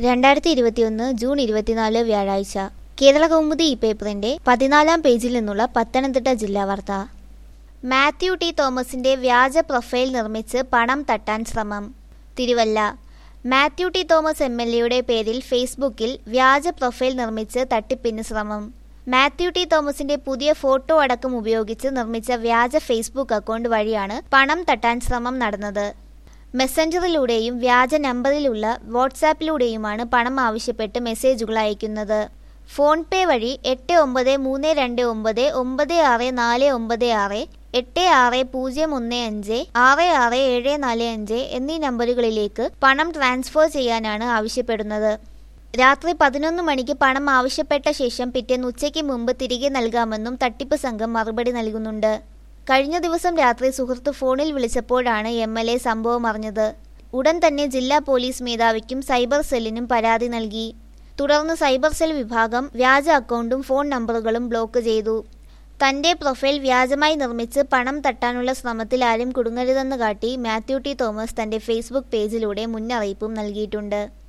രണ്ടായിരത്തി ഇരുപത്തിയൊന്ന് ജൂൺ ഇരുപത്തിനാല് വ്യാഴാഴ്ച കേരള കൗമുദി ഈ പേപ്പറിന്റെ പതിനാലാം പേജിൽ നിന്നുള്ള പത്തനംതിട്ട ജില്ലാ വാർത്ത മാത്യു ടി തോമസിന്റെ വ്യാജ പ്രൊഫൈൽ നിർമ്മിച്ച് പണം തട്ടാൻ ശ്രമം Thiruvalla Mathew T Thomas M L എയുടെ പേരിൽ ഫേസ്ബുക്കിൽ വ്യാജ പ്രൊഫൈൽ നിർമ്മിച്ച് തട്ടിപ്പിന് ശ്രമം മാത്യു ടി തോമസിന്റെ പുതിയ ഫോട്ടോ അടക്കം ഉപയോഗിച്ച് നിർമ്മിച്ച വ്യാജ ഫേസ്ബുക്ക് അക്കൗണ്ട് വഴിയാണ് പണം തട്ടാൻ ശ്രമം നടന്നത് മെസ്സഞ്ചറിലൂടെയും വ്യാജ നമ്പറിലുള്ള വാട്സാപ്പിലൂടെയുമാണ് പണം ആവശ്യപ്പെട്ട് മെസ്സേജുകൾ അയക്കുന്നത് ഫോൺ പേ വഴി എട്ട് ഒമ്പത് മൂന്ന് രണ്ട് ഒമ്പത് ഒമ്പത് ആറ് നാല് ഒമ്പത് ആറ് എട്ട് ആറ് പൂജ്യം ഒന്ന് അഞ്ച് ആറ് ആറ് ഏഴ് നാല് അഞ്ച് എന്നീ നമ്പറുകളിലേക്ക് പണം ട്രാൻസ്ഫർ ചെയ്യാനാണ് ആവശ്യപ്പെടുന്നത് രാത്രി പതിനൊന്ന് മണിക്ക് പണം ആവശ്യപ്പെട്ട ശേഷം പിറ്റേന്ന് ഉച്ചയ്ക്ക് മുമ്പ് തിരികെ നൽകാമെന്നും തട്ടിപ്പ് സംഘം മറുപടി നൽകുന്നുണ്ട് കഴിഞ്ഞ ദിവസം രാത്രി സുഹൃത്ത് ഫോണിൽ വിളിച്ചപ്പോഴാണ് എം എൽ എ സംഭവം അറിഞ്ഞത് ഉടൻ തന്നെ ജില്ലാ പോലീസ് മേധാവിക്കും സൈബർ സെല്ലിനും പരാതി നൽകി തുടർന്ന് സൈബർ സെൽ വിഭാഗം വ്യാജ അക്കൗണ്ടും ഫോൺ നമ്പറുകളും ബ്ലോക്ക് ചെയ്തു തന്റെ പ്രൊഫൈൽ വ്യാജമായി നിർമ്മിച്ച് പണം തട്ടാനുള്ള ശ്രമത്തിൽ ആരും കുടുങ്ങരുതെന്ന് കാട്ടി മാത്യു ടി തോമസ് തന്റെ ഫേസ്ബുക്ക് പേജിലൂടെ മുന്നറിയിപ്പും നൽകിയിട്ടുണ്ട്